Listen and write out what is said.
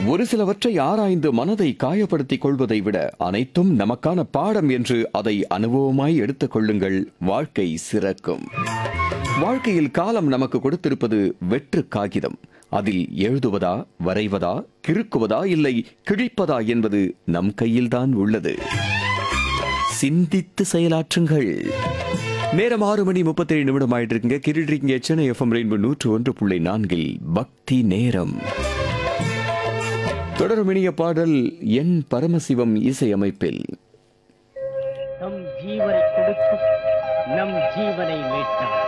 ஒரு சிலவற்றை ஆராய்ந்து மனதை காயப்படுத்திக் கொள்வதை விட அனைத்தும் நமக்கான பாடம் என்று அதை அனுபவமாய் எடுத்துக் கொள்ளுங்கள் வாழ்க்கை சிறக்கும் வாழ்க்கையில் காலம் நமக்கு கொடுத்திருப்பது வெற்று காகிதம் அதில் எழுதுவதா வரைவதா கிறுக்குவதா இல்லை கிழிப்பதா என்பது நம் கையில்தான் உள்ளது சிந்தித்து செயலாற்றுங்கள் நேரம் ஆறு மணி முப்பத்தேழு நிமிடம் ஆயிட்டு இருக்குங்க கிரிட்ரிங்க சென்னை எஃப்எம் ரெயின்போ நூற்று ஒன்று புள்ளி நான்கில் பக்தி நேரம் தொடரும் இனிய பாடல் என் பரமசிவம் இசையமைப்பில் நம் ஜீவனை கொடுத்து நம் ஜீவனை மீட்டார்